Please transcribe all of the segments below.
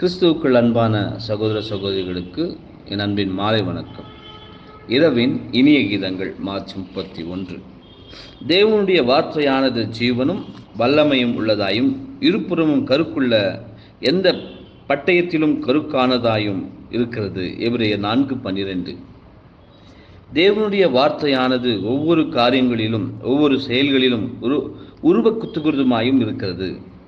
கிறிஸ்துவுக்குள் அன்பான சகோதர சகோதரிகளுக்கு என் அன்பின் மாலை வணக்கம் இரவின் இனிய கீதங்கள் மார்ச் முப்பத்தி ஒன்று தேவனுடைய வார்த்தையானது ஜீவனும் வல்லமையும் உள்ளதாயும் இருபுறமும் கருக்குள்ள எந்த பட்டயத்திலும் கருக்கானதாயும் இருக்கிறது எபிரேயர் நான்கு பன்னிரெண்டு தேவனுடைய வார்த்தையானது ஒவ்வொரு காரியங்களிலும் ஒவ்வொரு செயல்களிலும் உரு உருவ குத்துகுருதுமாயும் இருக்கிறது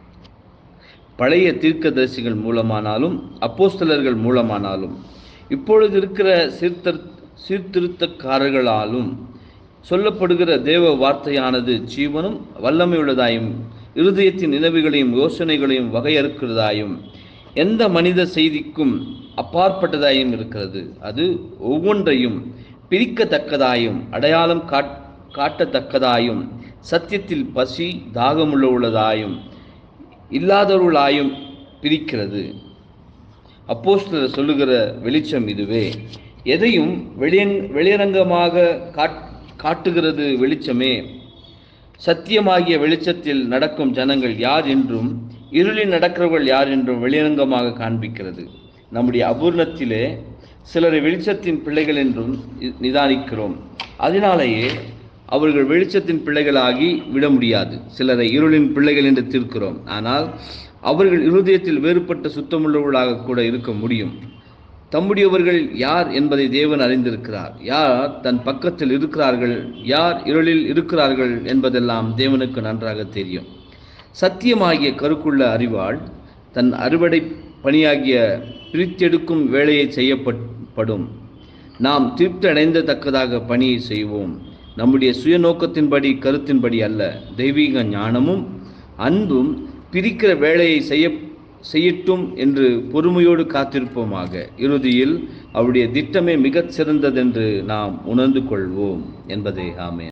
பழைய தீர்க்கதரிசிகள் மூலமானாலும் அப்போஸ்தலர்கள் மூலமானாலும் இப்பொழுது இருக்கிற சீர்திரு சீர்திருத்தக்காரர்களாலும் சொல்லப்படுகிற தேவ வார்த்தையானது ஜீவனும் வல்லமையுள்ளதாயும் இருதயத்தின் நினைவுகளையும் யோசனைகளையும் வகையறுக்கிறதாயும் எந்த மனித செய்திக்கும் அப்பாற்பட்டதாயும் இருக்கிறது அது ஒவ்வொன்றையும் பிரிக்கத்தக்கதாயும் அடையாளம் காட் காட்டத்தக்கதாயும் சத்தியத்தில் பசி தாகமுள்ள உள்ளதாயும் இல்லாதவர்களாயும் பிரிக்கிறது அப்போஸ்தலர் சொல்லுகிற வெளிச்சம் இதுவே எதையும் வெளியங் வெளியரங்கமாக காட் காட்டுகிறது வெளிச்சமே சத்தியமாகிய வெளிச்சத்தில் நடக்கும் ஜனங்கள் யார் என்றும் இருளில் நடக்கிறவர்கள் யார் என்றும் வெளியரங்கமாக காண்பிக்கிறது நம்முடைய அபூர்ணத்திலே சிலரை வெளிச்சத்தின் பிள்ளைகள் என்றும் நிதானிக்கிறோம் அதனாலேயே அவர்கள் வெளிச்சத்தின் பிள்ளைகளாகி விட முடியாது சிலரை இருளின் பிள்ளைகள் என்று தீர்க்கிறோம் ஆனால் அவர்கள் இருதயத்தில் வேறுபட்ட சுத்தமுள்ளவர்களாக கூட இருக்க முடியும் தம்முடையவர்கள் யார் என்பதை தேவன் அறிந்திருக்கிறார் யார் தன் பக்கத்தில் இருக்கிறார்கள் யார் இருளில் இருக்கிறார்கள் என்பதெல்லாம் தேவனுக்கு நன்றாக தெரியும் சத்தியமாகிய கருக்குள்ள அறிவாள் தன் அறுவடை பணியாகிய பிரித்தெடுக்கும் வேலையை செய்யப்படும் நாம் திருப்தி அடைந்தத்தக்கதாக பணியை செய்வோம் நம்முடைய சுயநோக்கத்தின்படி கருத்தின்படி அல்ல தெய்வீக ஞானமும் அன்பும் பிரிக்கிற வேலையை செய்ய செய்யட்டும் என்று பொறுமையோடு காத்திருப்போமாக இறுதியில் அவருடைய திட்டமே மிகச் சிறந்ததென்று நாம் உணர்ந்து கொள்வோம் என்பதே ஆமே